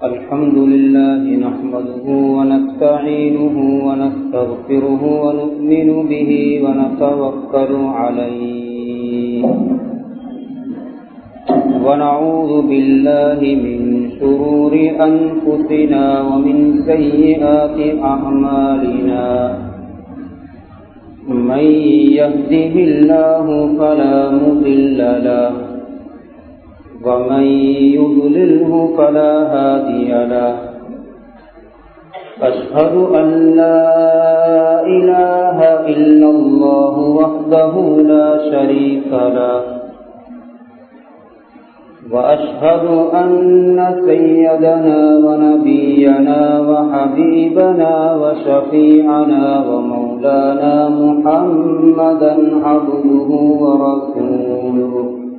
الحمد لله نحمده ونستعينه ونستغفره ونؤمن به ونتوكل عليه ونعوذ بالله من شرور أنفسنا ومن سيئات أعمالنا من يهده الله فلا مضل له ومن يضلله فلا هادي له أشهد أن لا إله إلا الله وحده لا شريك له وأشهد أن سيدنا ونبينا وحبيبنا وشفيعنا ومولانا محمدا عبده ورسوله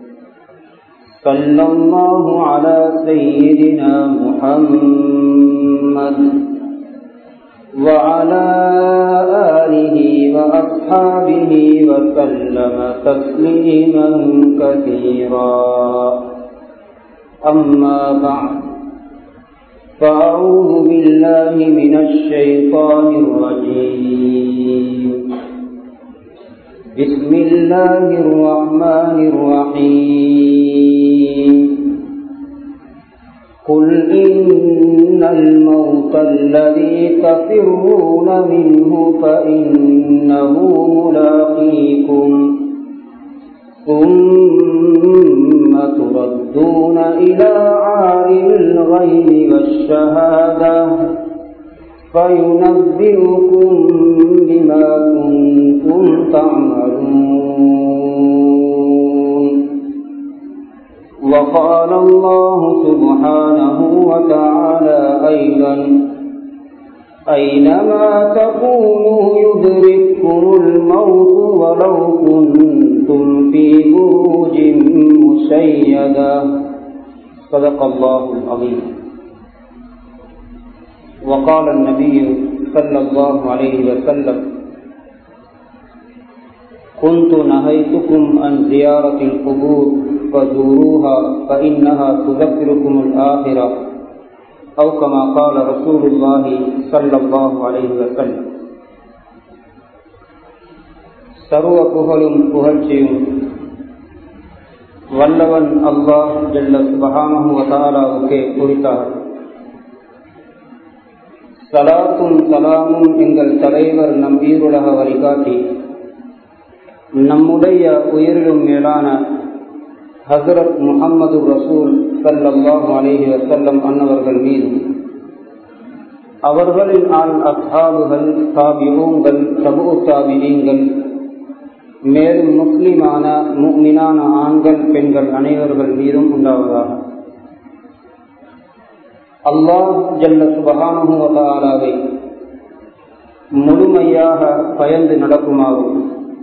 صلى الله على سيدنا محمد وعلى آله وأصحابه وسلم تسليما كثيرا أما بعد فأعوذ بالله من الشيطان الرجيم بسم الله الرحمن الرحيم قل إن الموت الذي تفرون منه فإنه ملاقيكم ثم تردون إلى عالم الغيب والشهادة فينبئكم بما كنتم تعملون وقال الله سبحانه وتعالى أيضا أينما تكونوا يدرككم الموت ولو كنتم في بروج مشيدة صدق الله العظيم وقال النبي صلى الله عليه وسلم كنت نهيتكم عن زيارة القبور فزوروها فإنها تذكركم الآخرة أو كما قال رسول الله صلى الله عليه وسلم சர்வ புகழும் புகழ்ச்சியும் வல்லவன் அல்லாஹ் ஜல்ல சுபஹானஹு வதாலாவுக்கே குறித்தார்கள் சலாத்தும் சலாமும் எங்கள் தலைவர் நம் ஈருலக வழிகாட்டி நம்முடைய உயிரிலும் மேலான ஹசரத் முகம்மது ரசூல் சல்லாஹு அலேஹி வசல்லம் அன்னவர்கள் மீது அவர்களின் ஆள் அசாபுகள் சாபியூங்கள் சபு சாபியங்கள் மேலும் முஸ்லிமான முக்மினான ஆண்கள் பெண்கள் அனைவர்கள் மீதும் உண்டாவதாக அல்லாஹ் ஜல்ல சுபகானுவதாலாவை முழுமையாக பயந்து நடக்குமாறும்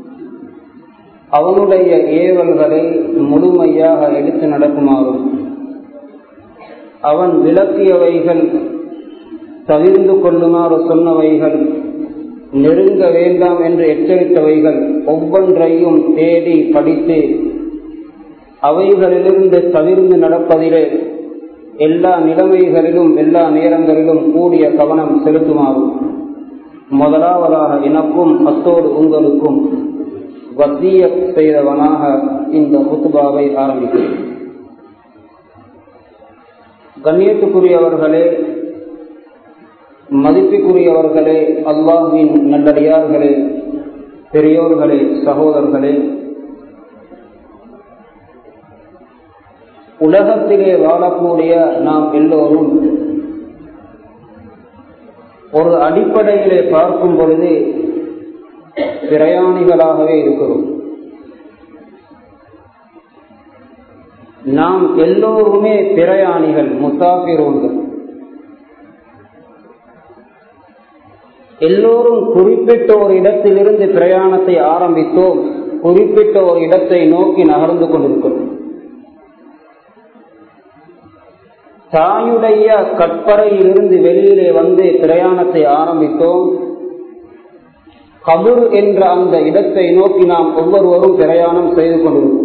அவனுடைய ஏவல்களை முழுமையாக எடுத்து நடக்குமாறும் அவன் விளக்கியவைகள் தவிர்ந்து கொள்ளுமாறு சொன்னவைகள் நெருங்க வேண்டாம் என்று எச்சரித்தவைகள் ஒவ்வொன்றையும் தேடி படித்து அவைகளிலிருந்து தவிர்ந்து நடப்பதிலே எல்லா நிலைமைகளிலும் எல்லா நேரங்களிலும் கூடிய கவனம் செலுத்துமாறும் முதலாவதாக எனக்கும் அத்தோடு உங்களுக்கும் வசிய செய்தவனாக இந்த குத்துபாவை ஆரம்பிக்கிறேன் கண்ணியத்துக்குரியவர்களே மதிப்புக்குரியவர்களே அல்லாஹின் நல்லடியார்களே பெரியோர்களே சகோதரர்களே உலகத்திலே வாழக்கூடிய நாம் எல்லோரும் ஒரு அடிப்படையிலே பார்க்கும் பொழுது பிரயாணிகளாகவே இருக்கிறோம் நாம் எல்லோருமே பிரயாணிகள் முசாஃபிரோன்கள் எல்லோரும் குறிப்பிட்ட ஒரு இடத்திலிருந்து பிரயாணத்தை ஆரம்பித்தோம் குறிப்பிட்ட ஒரு இடத்தை நோக்கி நகர்ந்து கொண்டிருக்கிறோம் தாயுடைய கற்பறையிலிருந்து வெளியிலே வந்து பிரயாணத்தை ஆரம்பித்தோம் கபூர் என்ற அந்த இடத்தை நோக்கி நாம் ஒவ்வொருவரும் பிரயாணம் செய்து கொண்டிருக்கிறோம்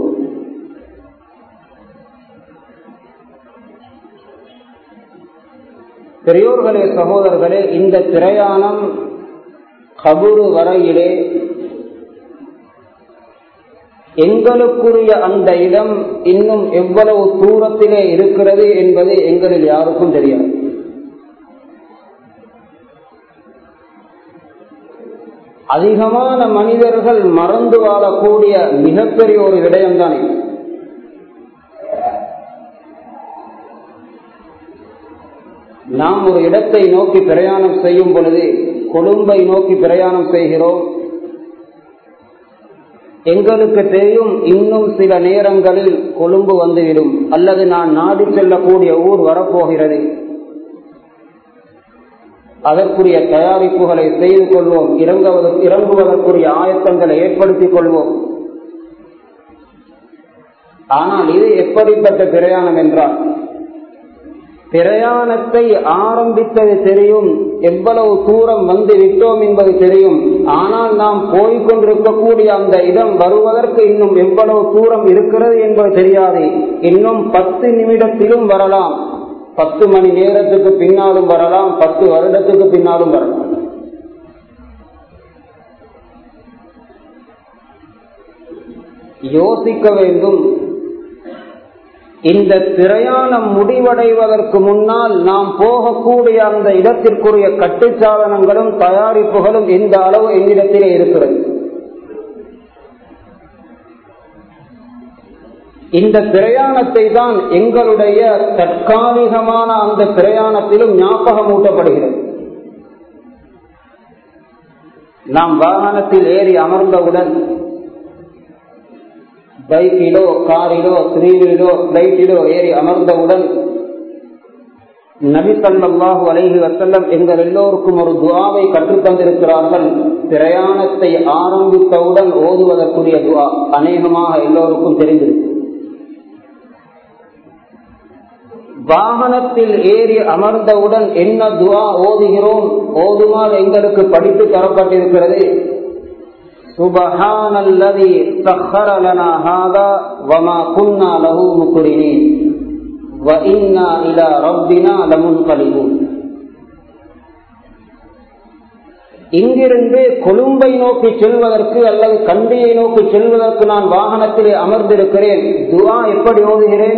பெரியோர்களே சகோதரர்களே இந்த பிரயாணம் கபுரு வரையிலே எங்களுக்குரிய அந்த இடம் இன்னும் எவ்வளவு தூரத்திலே இருக்கிறது என்பது எங்களில் யாருக்கும் தெரியாது அதிகமான மனிதர்கள் மறந்து வாழக்கூடிய மிகப்பெரிய ஒரு விடயம்தான் இது நாம் ஒரு இடத்தை நோக்கி பிரயாணம் செய்யும் பொழுது கொழும்பை நோக்கி பிரயாணம் செய்கிறோம் எங்களுக்கு தெரியும் இன்னும் சில நேரங்களில் கொழும்பு வந்துவிடும் அல்லது நான் நாடி செல்லக்கூடிய ஊர் வரப்போகிறது அதற்குரிய தயாரிப்புகளை செய்து கொள்வோம் இறங்குவதற்கு இறங்குவதற்குரிய ஆயத்தங்களை ஏற்படுத்திக் கொள்வோம் ஆனால் இது எப்படிப்பட்ட பிரயாணம் என்றால் பிரயாணத்தை ஆரம்பித்தது தெரியும் எவ்வளவு தூரம் வந்து விட்டோம் என்பது தெரியும் ஆனால் நாம் போய்கொண்டிருக்கக்கூடிய அந்த இடம் வருவதற்கு இன்னும் எவ்வளவு தூரம் இருக்கிறது என்பது தெரியாது இன்னும் பத்து நிமிடத்திலும் வரலாம் பத்து மணி நேரத்துக்கு பின்னாலும் வரலாம் பத்து வருடத்துக்கு பின்னாலும் வரலாம் யோசிக்க வேண்டும் இந்த பிரயாணம் முடிவடைவதற்கு முன்னால் நாம் போகக்கூடிய அந்த இடத்திற்குரிய கட்டுச்சாதனங்களும் தயாரிப்புகளும் எந்த அளவு என்னிடத்திலே இருக்கிறது இந்த பிரயாணத்தை தான் எங்களுடைய தற்காலிகமான அந்த பிரயாணத்திலும் ஞாபகம் ஊட்டப்படுகிறது நாம் வாகனத்தில் ஏறி அமர்ந்தவுடன் பைக்கிலோ காரிலோ த்ரீ வீலோ பிளைட்டிலோ ஏறி அமர்ந்தவுடன் நபி சல்லாஹூ அலைஹி வசல்லம் எங்கள் எல்லோருக்கும் ஒரு துவாவை கற்றுத்தந்திருக்கிறார்கள் பிரயாணத்தை ஆரம்பித்தவுடன் ஓதுவதற்குரிய துவா அநேகமாக எல்லோருக்கும் தெரிந்திருக்கு வாகனத்தில் ஏறி அமர்ந்தவுடன் என்ன துவா ஓதுகிறோம் ஓதுமால் எங்களுக்கு படித்து தரப்பட்டிருக்கிறது سبحان الذي سخر لنا هذا وما كنا له مقرنين وإنا إلى ربنا لمنقلبون இங்கிருந்து கொழும்பை நோக்கி செல்வதற்கு அல்லது கண்டியை நோக்கி செல்வதற்கு நான் வாகனத்திலே அமர்ந்திருக்கிறேன் துவா எப்படி ஓதுகிறேன்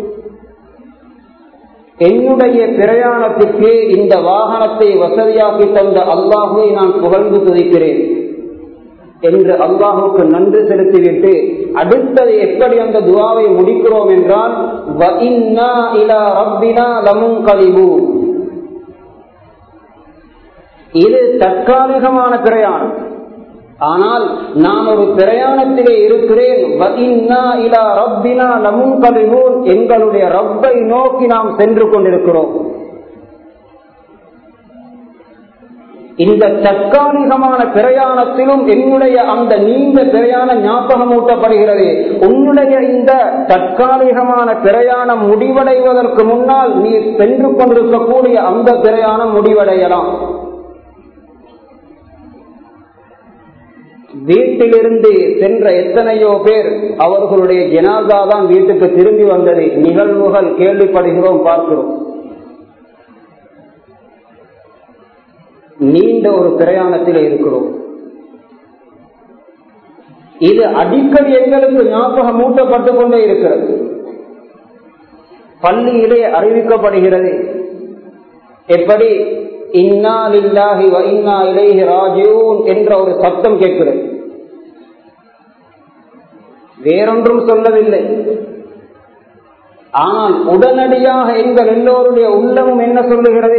என்னுடைய பிரயாணத்திற்கு இந்த வாகனத்தை வசதியாக்கி தந்த அல்லாஹுவை நான் புகழ்ந்து துதிக்கிறேன் என்று அல்லாஹுக்கு நன்றி செலுத்திவிட்டு அடுத்தது எப்படி அந்த துவாவை முடிக்கிறோம் என்றால் இது தற்காலிகமான பிரயாணம் ஆனால் நான் ஒரு பிரயாணத்திலே இருக்கிறேன் எங்களுடைய ரப்பை நோக்கி நாம் சென்று கொண்டிருக்கிறோம் இந்த தற்காலிகமான பிரயாணத்திலும் என்னுடைய அந்த நீண்ட பிரயாணம் ஞாபகம் ஊட்டப்படுகிறது உன்னுடைய இந்த தற்காலிகமான பிரயாணம் முடிவடைவதற்கு முன்னால் நீ சென்று கொண்டிருக்கக்கூடிய அந்த பிரயாணம் முடிவடையலாம் வீட்டிலிருந்து சென்ற எத்தனையோ பேர் அவர்களுடைய ஜனாதா தான் வீட்டுக்கு திரும்பி வந்தது நிகழ்வுகள் கேள்விப்படுகிறோம் பார்க்கிறோம் நீண்ட ஒரு பிரயாணத்தில் இருக்கிறோம் இது அடிக்கடி எங்களுக்கு ஞாபகம் மூட்டப்பட்டுக் கொண்டே இருக்கிறது பள்ளியிலே அறிவிக்கப்படுகிறது எப்படி இன்னாலில்லாஹி வ இன்னா இலைஹி ராஜியூன் என்ற ஒரு சத்தம் கேட்கிறது வேறொன்றும் சொல்லவில்லை ஆனால் உடனடியாக எங்கள் எல்லோருடைய உள்ளமும் என்ன சொல்லுகிறது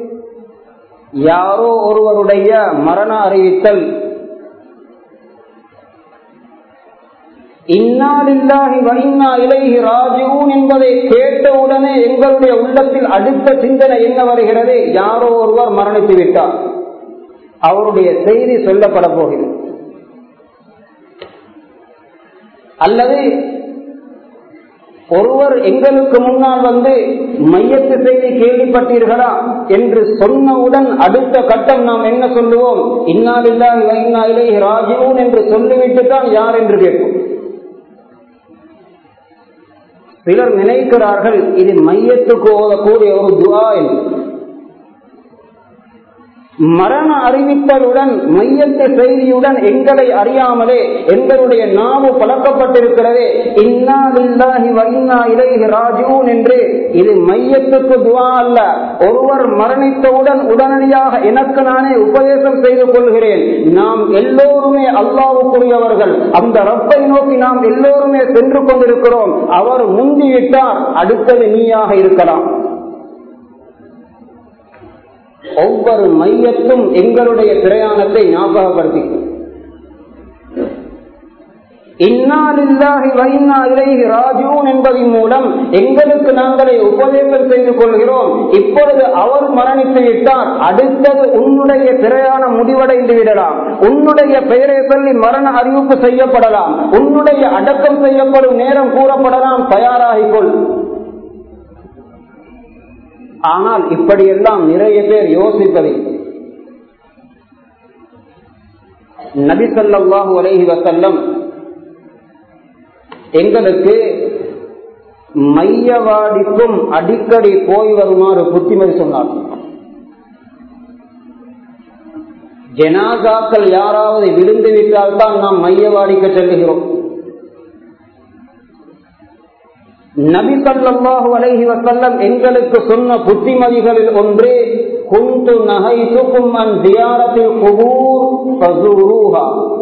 யாரோ ஒருவருடைய மரண அறிவித்தல் இன்னாலில்லாஹி வைன்னா இலைஹி ராஜிஊன் என்பதை கேட்டவுடனே எங்களுடைய உள்ளத்தில் அடுத்த சிந்தனை என்ன வருகிறது யாரோ ஒருவர் மரணித்து விட்டார் அவருடைய செய்தி சொல்லப்பட போகிறது அல்லது ஒருவர் எங்களுக்கு முன்னால் வந்து மையத்து செய்தி கேள்விப்பட்டீர்களா என்று சொன்னவுடன் அடுத்த கட்டம் நாம் என்ன சொல்லுவோம் இன்னாலில்லா இன்னா இலை ராஜிவூன் என்று சொல்லிவிட்டு தான் யார் என்று கேட்போம் சிலர் நினைக்கிறார்கள் இது மையத்துக்கு ஓதக்கூடிய ஒரு துவா என்று மரண அறிவித்தலுடன் மையத்து செய்தியுடன் எங்களை அறியாமலே எங்களுடைய நாவு பழக்கப்பட்டிருக்கிறதே இன்னாலில்லாஹி வைன்னா இலைஹி ராஜூன் என்று இது மையத்துக்கு துவா அல்ல ஒருவர் மரணித்தவுடன் உடனடியாக எனக்கு நானே உபதேசம் செய்து கொள்கிறேன் நாம் எல்லோருமே அல்லாவுக்குரியவர்கள் அந்த ரப்பை நோக்கி நாம் எல்லோருமே சென்று கொண்டிருக்கிறோம் அவர் முந்திவிட்டார் அடுத்தது நீயாக இருக்கலாம் ஒவ்வொரு மையத்தும் எங்களுடைய பிரயாணத்தை ஞாபகப்படுத்தி இன்னாலில்லாஹி வைன்னா இலைஹி ராஜூன் என்பதன் மூலம் எங்களுக்கு நாங்களே உபதேசம் செய்து கொள்கிறோம் இப்பொழுது அவர் மரணித்து விட்டார் அடுத்தது உன்னுடைய பிரயாணம் முடிவடைந்து விடலாம் உன்னுடைய பெயரை சொல்லி மரண அறிவிப்பு செய்யப்படலாம் உன்னுடைய அடக்கம் செய்யப்படும் நேரம் கூறப்படலாம் தயாராகிக்கொள் ஆனால் இப்படியெல்லாம் நிறைய பேர் யோசிப்பதில்லை நபி சொல்லாஹு அலைஹி வசல்லம் எங்களுக்கு மையவாடிக்கும் அடிக்கடி போய் வருமாறு புத்திமதி சொன்னார் ஜனாதாக்கள் யாராவது விழுந்து விட்டால் தான் நாம் மையவாடிக்க செல்லுகிறோம் நபி சல்லாஹு அலைஹி வசல்லம் எங்களுக்கு சொன்ன புத்திமதிகளில் ஒன்று குந்து நகைத்துக்கும் அன் தியாரத்தில் குபூர்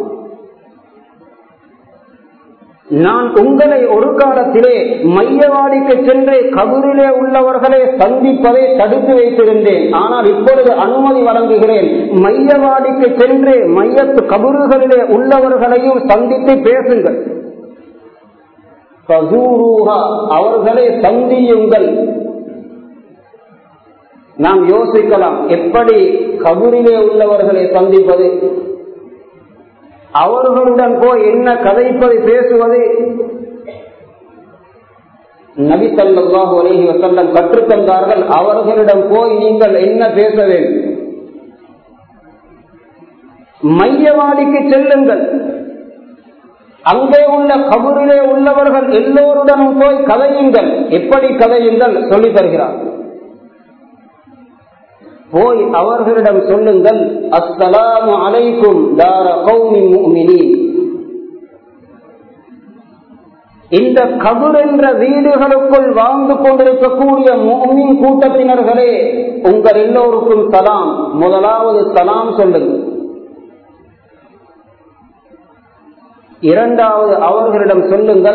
நான் உங்களை ஒரு காலத்திலே மையவாடிக்கு சென்று கபூரிலே உள்ளவர்களை சந்திப்பதை தடுத்து வைத்திருந்தேன் ஆனால் இப்பொழுது அனுமதி வழங்குகிறேன் மையவாடிக்கு சென்று மையத்து கபூறுகளிலே உள்ளவர்களையும் சந்தித்து பேசுங்கள் அவர்களை சந்தியுங்கள் நாம் யோசிக்கலாம் எப்படி கபூரிலே உள்ளவர்களை சந்திப்பது அவர்களுடன் போய் என்ன கதைப்பது பேசுவது நபி சல்லாஹூ அலஹி வசல்லம் கற்றுத்தந்தார்கள் அவர்களிடம் போய் நீங்கள் என்ன பேச வேண்டும் மையவாடிக்கு செல்லுங்கள் அங்கே உள்ள கபூரிலே உள்ளவர்கள் எல்லோருடனும் போய் கதையுங்கள் எப்படி கதையுங்கள் சொல்லி தருகிறார் போய் அவர்களிடம் சொல்லுங்கள் அஸ்ஸலாமு அலைக்கும் தார கௌமி முஃமினீன் இந்த கபர் என்ற வீடுகளுக்குள் வாழ்ந்து கொண்டிருக்கக்கூடிய மோமின் கூட்டத்தினர்களே உங்கள் எல்லோருக்கும் சலாம் முதலாவது சலாம் சொல்லுங்கள் இரண்டாவது அவர்களிடம் சொல்லுங்கள்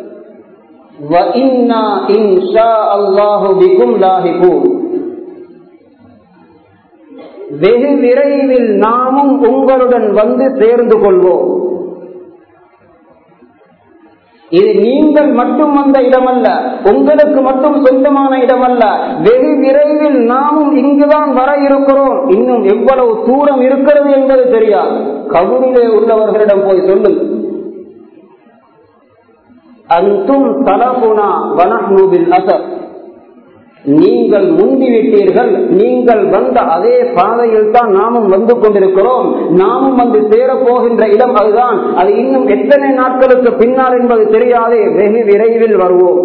வெகு விரைவில் நாமும் உங்களுடன் வந்து சேர்ந்து கொள்வோம் இது நீங்கள் மட்டும் வந்த இடமல்ல உங்களுக்கு மட்டும் சொந்தமான இடமல்ல வெகு விரைவில் நாமும் இங்குதான் வர இருக்கிறோம் இன்னும் எவ்வளவு தூரம் இருக்கிறது என்பது தெரியாது கபூரிலே உள்ளவர்களிடம் போய் சொல்லுங்கள் அந்தும் தலகுனா வனஹ்னுபில் அசர் நீங்கள் முந்திவிட்டீர்கள் நீங்கள் வந்த அதே பாதையில் தான் நாமும் வந்து கொண்டிருக்கிறோம் நாமும் வந்து சேரப் போகின்ற இடம் அதுதான் அது இன்னும் எத்தனை நாட்களுக்கு பின்னால் என்பது தெரியாதே வெகு விரைவில் வருவோம்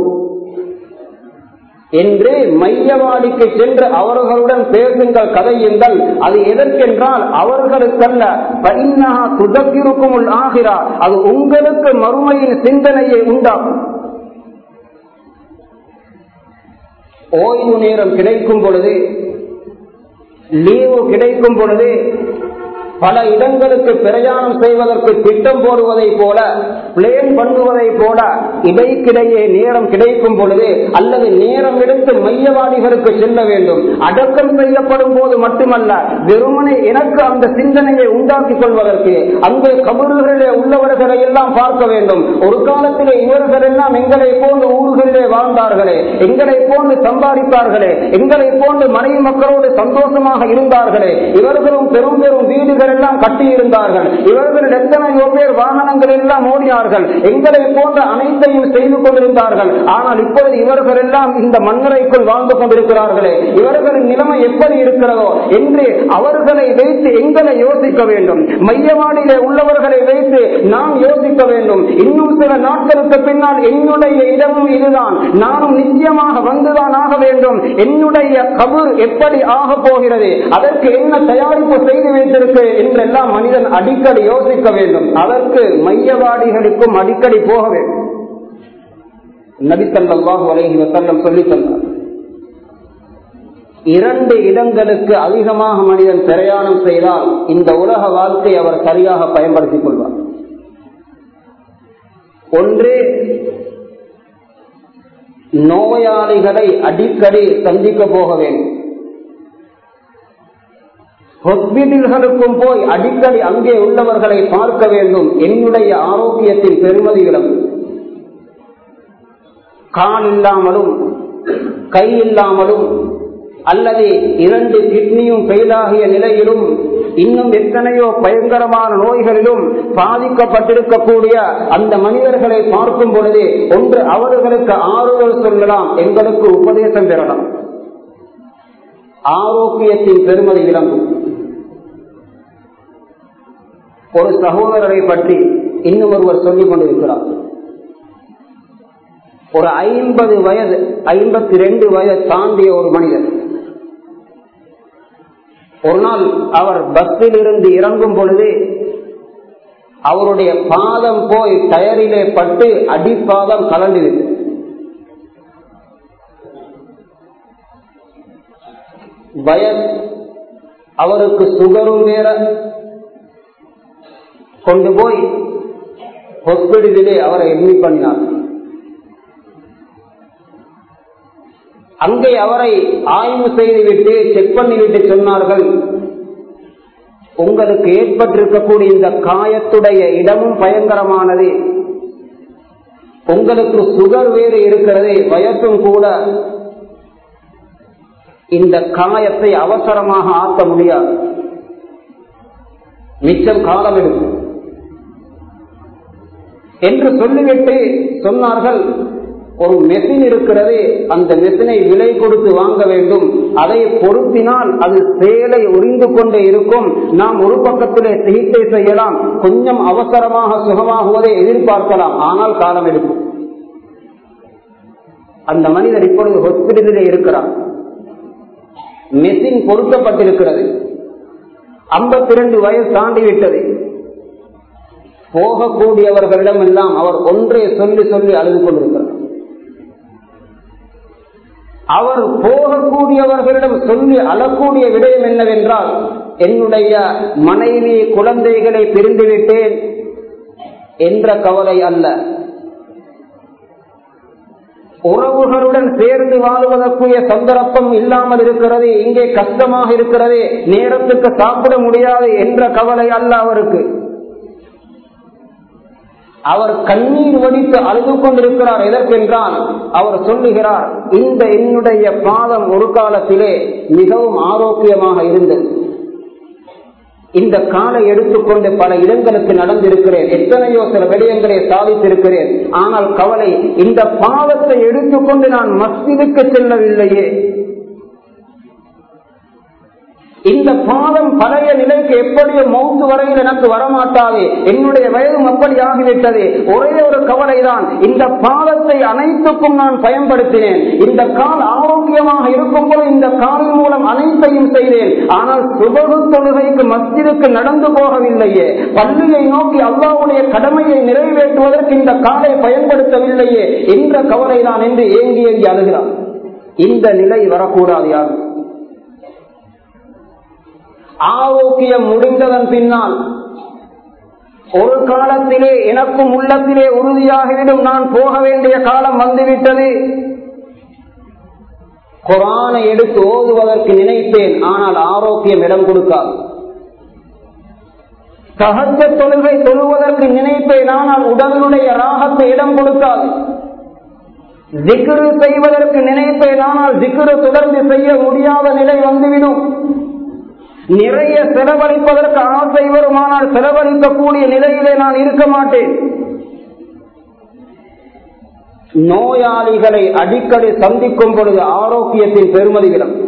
என்று மையவாடிக்கு சென்று அவர்களுடன் பேசுங்கள் கதையுங்கள் அது எதற்கென்றால் அவர்களுக்கல்ல பரிணாக துதக்கிருக்கும் ஆகிறார் அது உங்களுக்கு மறுமையின் சிந்தனையை உண்டாகும் ஓய்வு நேரம் கிடைக்கும் பொழுது லீவு கிடைக்கும் பொழுது பல இடங்களுக்கு பிரயாணம் செய்வதற்கு திட்டம் போடுவதை போல பிளேன் பண்ணுவதை போல இடைக்கிடையே நேரம் கிடைக்கும் பொழுது அல்லது நேரம் எடுத்து மையவாடிகளுக்கு செல்ல வேண்டும் அடக்கம் செய்யப்படும் போது மட்டுமல்ல வெறுமனே எனக்கு அந்த சிந்தனையை உண்டாக்கி கொள்வதற்கு அங்கே கபறுகளிலே உள்ளவர்களை எல்லாம் பார்க்க வேண்டும் ஒரு காலத்திலே இவர்கள் எல்லாம் எங்களை போன்று ஊர்களிலே வாழ்ந்தார்களே எங்களை போன்று சம்பாதித்தார்களே எங்களை போன்று மனைவி மக்களோடு சந்தோஷமாக இருந்தார்களே இவர்களும் பெரும் பெரும் வீடுகளை வீடுகள் எல்லாம் கட்டியிருந்தார்கள் இவர்கள் எத்தனையோ பேர் வாகனங்கள் எல்லாம் ஓடினார்கள் எங்களை போன்ற அனைத்தையும் செய்து கொண்டிருந்தார்கள் ஆனால் இப்பொழுது இவர்கள் எல்லாம் இந்த மண்ணறைக்குள் வாழ்ந்து கொண்டிருக்கிறார்களே இவர்களின் நிலைமை எப்படி இருக்கிறதோ என்று அவர்களை வைத்து எங்களை யோசிக்க வேண்டும் மையவாடியிலே உள்ளவர்களை வைத்து நாம் யோசிக்க வேண்டும் இன்னும் சில நாட்களுக்கு பின்னால் என்னுடைய இடமும் இதுதான் நானும் நிச்சயமாக வந்துதான் ஆக வேண்டும் என்னுடைய கபூர் எப்படி ஆக போகிறது அதற்கு என்ன தயாரிப்பு செய்து வைத்திருக்கு என்றெல்லாம் மனிதன் அடிக்கடி யோசிக்க வேண்டும் அதற்கு மையவாடிகளுக்கும் அடிக்கடி போக வேண்டும் நபித்தல்லாஹு அலைஹி வசல்லம் சொல்லி தந்தார் இரண்டு இடங்களுக்கு அதிகமாக மனிதன் பிரயாணம் செய்தால் இந்த உலக வாழ்க்கை அவர் சரியாக பயன்படுத்திக் கொள்வார் ஒன்று நோயாளிகளை அடிக்கடி சந்திக்க போக வேண்டும் ஹாஸ்பிட்டல்களுக்கும் போய் அடிக்கடி அங்கே உள்ளவர்களை பார்க்க வேண்டும் என்னுடைய ஆரோக்கியத்தின் பெருமதிகளும் கால் இல்லாமலும் கை இல்லாமலும் அல்லது இரண்டு கிட்னியும் ஃபெயிலாகிய நிலையிலும் இன்னும் எத்தனையோ பயங்கரமான நோய்களிலும் பாதிக்கப்பட்டிருக்கக்கூடிய அந்த மனிதர்களை பார்க்கும் பொழுது ஒன்று அவர்களுக்கு ஆறுதல் சொல்லலாம் எங்களுக்கு உபதேசம் பெறலாம் ஆரோக்கியத்தின் பெருமதி விளங்கும் ஒரு சகோதரரை பற்றி இன்னும் ஒருவர் சொல்லிக் கொண்டிருக்கிறார் ஒரு ஐம்பது வயது ஐம்பத்தி ரெண்டு வயது தாண்டிய ஒரு மனிதர் ஒரு நாள் அவர் பஸ்ஸில் இருந்து இறங்கும் பொழுது அவருடைய பாதம் போய் டயரிலே பட்டு அடிப்பாதம் கலந்துவிட்டு வயது அவருக்கு சுகரும் வேற கொண்டு போய் ஹாஸ்பிட்டலிலே அவரை அட்மிட் பண்ணினார் அங்கே அவரை ஆய்வு செய்துவிட்டு செக் பண்ணிவிட்டு சொன்னார்கள் உங்களுக்கு ஏற்பட்டிருக்கக்கூடிய இந்த காயத்துடைய இடமும் பயங்கரமானது உங்களுக்கு சுகர் வேறு இருக்கிறது வயசும் கூட இந்த காயத்தை அவசரமாக ஆக்க முடியாது மிச்சம் காலம் எடுக்கும் என்று சொல்லிவிட்டு சொன்னார்கள் ஒரு மெஷின் இருக்கிறது அந்த மெஷினை விலை கொடுத்து வாங்க வேண்டும் அதை பொருத்தினால் அது சேலை உறிந்து கொண்டே இருக்கும் நாம் ஒரு பக்கத்திலே சிகிச்சை செய்யலாம் கொஞ்சம் அவசரமாக சுகமாகுவதை எதிர்பார்க்கலாம் ஆனால் காலம் எடுக்கும் அந்த மனிதர் இப்பொழுது ஹாஸ்பிட்டலிலே இருக்கிறார் மெஷின் பொருத்தப்பட்டிருக்கிறது ஐம்பத்தி ரெண்டு வயசு தாண்டி விட்டது போகக்கூடியவர்களிடம் எல்லாம் அவர் ஒன்றை சொல்லி சொல்லி அழுது கொண்டிருக்கிறார் அவர் போகக்கூடியவர்களிடம் சொல்லி அழக்கூடிய விடயம் என்னவென்றால் என்னுடைய மனைவி குழந்தைகளை பிரிந்துவிட்டேன் என்ற கவலை அல்ல உறவுகளுடன் சேர்ந்து வாழ்வதற்குரிய சந்தர்ப்பம் இல்லாமல் இருக்கிறது இங்கே கஷ்டமாக இருக்கிறது நேரத்துக்கு சாப்பிட முடியாது என்ற கவலை அல்ல அவருக்கு அவர் கண்ணீர் வடித்து அழுது கொண்டிருக்கிறார் எதற்கென்றால் அவர் சொல்லுகிறார் இந்த என்னுடைய பாதம் ஒரு காலத்திலே மிகவும் ஆரோக்கியமாக இருந்தது இந்த காலை எடுத்துக்கொண்டு பல இடங்களுக்கு நடந்திருக்கிறேன் எத்தனையோ சில விடயங்களை சாதித்திருக்கிறேன் ஆனால் கவலை இந்த பாவத்தை எடுத்துக்கொண்டு நான் மஸ்திதுக்கு செல்லவில்லையே இந்த பாதம் பழைய நிலைக்கு எப்படியோ மௌத்து வரையில் எனக்கு வரமாட்டாது என்னுடைய வயதும் அப்படி ஆகிவிட்டது ஒரே ஒரு கவலைதான் இந்த பாதத்தை அனைத்துக்கும் நான் பயன்படுத்தினேன் இந்த கால் ஆரோக்கியமாக இருக்கும் போது இந்த காலின் மூலம் அனைத்தையும் செய்தேன் ஆனால் சுபகு தொழுகைக்கு மஸ்திற்கு நடந்து போகவில்லையே பள்ளியை நோக்கி அல்லாவுடைய கடமையை நிறைவேற்றுவதற்கு இந்த காலை பயன்படுத்தவில்லையே என்ற கவலைதான் என்று ஏங்கி ஏங்கி அழுகிறார் இந்த நிலை வரக்கூடாது யாரும் ஆரோக்கியம் முடிந்ததன் பின்னால் ஒரு காலத்திலே எனக்கும் உள்ளத்திலே உறுதியாகிவிடும் நான் போக வேண்டிய காலம் வந்துவிட்டது குரானை எடுத்து ஓதுவதற்கு நினைப்பேன் ஆனால் ஆரோக்கியம் இடம் கொடுக்காது சகஜ தொழுகை தொழுவதற்கு நினைப்பேன் ஆனால் உடலுடைய ராகத்தை இடம் கொடுக்காது திக்ரு செய்வதற்கு நினைப்பேன் ஆனால் திக்ரு தொடர்ந்து செய்ய முடியாத நிலை வந்துவிடும் நிறைய செலவழிப்பதற்கு ஆசை வருமானால் செலவழிக்கக்கூடிய நிலையிலே நான் இருக்க மாட்டேன் நோயாளிகளை அடிக்கடி சந்திக்கும் பொழுது ஆரோக்கியத்தின் பெருமதி விளங்கும்